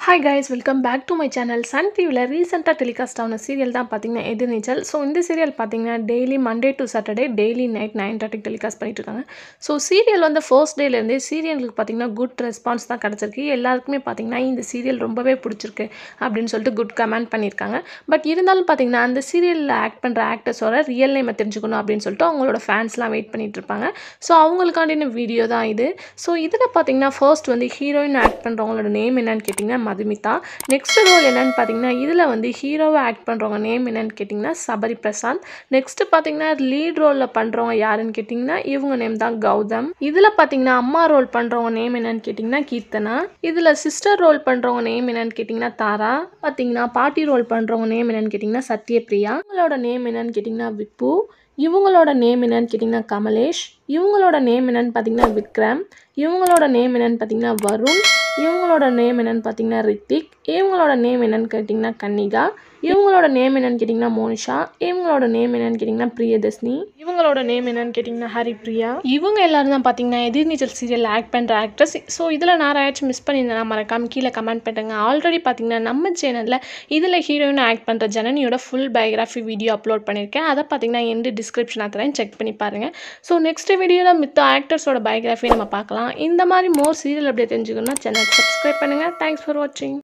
hi guys welcome back to my channel Sun டிவியில் ரீசெண்டாக telecast ஆன சீரியல் தான் பார்த்தீங்கன்னா எதிர்நீச்சல் ஸோ இந்த சீரியல் பார்த்தீங்கன்னா daily Monday to Saturday daily night nine தேர்ட்டிக்கு டெலிகாஸ்ட் பண்ணிட்டு இருக்காங்க ஸோ சீரியல் வந்து ஃபர்ஸ்ட் டேலேருந்தே சீரியலுக்கு பார்த்தீங்கன்னா குட் ரெஸ்பான்ஸ் தான் கிடச்சிருக்கு எல்லாருக்குமே பார்த்தீங்கன்னா இந்த சீரியல் ரொம்பவே பிடிச்சிருக்கு அப்படின்னு சொல்லிட்டு குட் கமெண்ட் பண்ணியிருக்காங்க பட் இருந்தாலும் பார்த்தீங்கன்னா அந்த சீரியலில் ஆக்ட் பண்ணுற ஆக்டர்ஸோட ரியல் நேமை தெரிஞ்சுக்கணும் அப்படின்னு சொல்லிட்டு அவங்களோட ஃபேன்ஸ்லாம் வெயிட் பண்ணிட்டு இருப்பாங்க ஸோ அவங்களுக்காண்டின வீடியோ தான் இது ஸோ இதில் பார்த்தீங்கன்னா ஃபர்ஸ்ட் வந்து ஹீரோயின் ஆக்ட் பண்ணுறவங்களோட நேம் என்னன்னு கேட்டிங்கன்னா மதுமிதா நெக்ஸ்ட் ரோல் என்னன்னு பார்த்தீங்கன்னா இதில் வந்து ஹீரோவை ஆக்ட் பண்ணுறவங்க நேம் என்னன்னு கேட்டிங்கன்னா சபரி பிரசாந்த் நெக்ஸ்ட் பார்த்தீங்கன்னா லீட் ரோலில் பண்ணுறவங்க யாருன்னு கேட்டிங்கன்னா இவங்க நேம் தான் கௌதம் இதில் பார்த்தீங்கன்னா அம்மா ரோல் பண்ணுறவங்க நேம் என்னன்னு கேட்டிங்கன்னா கீர்த்தனா இதில் சிஸ்டர் ரோல் பண்ணுறவங்க நேம் என்னன்னு கேட்டிங்கன்னா தாரா பார்த்தீங்கன்னா பாட்டி ரோல் பண்ணுறவங்க நேம் என்னன்னு கேட்டிங்கன்னா சத்யபிரியா இவங்களோட நேம் என்னன்னு கேட்டிங்கன்னா விப்பு இவங்களோட நேம் என்னன்னு கேட்டிங்கன்னா கமலேஷ் இவங்களோட நேம் என்னன்னு பார்த்தீங்கன்னா விக்ரம் இவங்களோட நேம் என்னன்னு பார்த்தீங்கன்னா வருண் இவங்களோட நேம் என்னன்னு பார்த்தீங்கன்னா ரித்திக் இவங்களோட நேம் என்னன்னு கேட்டிங்கன்னா கன்னிகா இவங்களோட நேம் என்னன்னு கேட்டிங்கன்னா மோனிஷா இவங்களோட நேம் என்னன்னு கேட்டிங்கன்னா பிரியதர்ஷினி இவங்களோட நேம் என்னன்னு கேட்டிங்கன்னா ஹரிப்ரியா இவங்க எல்லாரும் தான் பார்த்தீங்கன்னா எதிர்நீச்சல் சீரியல் ஆக்ட் பண்ணுற ஆக்டர்ஸ் ஸோ இதில் நான் யாராச்சும் மிஸ் பண்ணியிருந்தேன்னா மறக்காம கீழே கமெண்ட் பண்ணுங்க ஆல்ரெடி பார்த்தீங்கன்னா நம்ம சேனலில் இதில் ஹீரோயின் ஆக்ட் பண்ணுற ஜனனியோட ஃபுல் பயோகிராஃபி வீடியோ அப்லோட் பண்ணியிருக்கேன் அதை பார்த்தீங்கன்னா எந்த டிஸ்கிரிப்ஷன் தரேன் செக் பண்ணி பாருங்கள் ஸோ நெக்ஸ்ட் வீடியோவில் மித்த ஆக்டர்ஸோட பயோகிராஃபி நம்ம பார்க்கலாம் இந்த மாதிரி மோர் சீரியல் அப்படியே தெரிஞ்சுக்கணும்னா சேனல் சப்ஸ்கிரைப் பண்ணுங்கள் தேங்க்ஸ் ஃபார் வாட்சிங்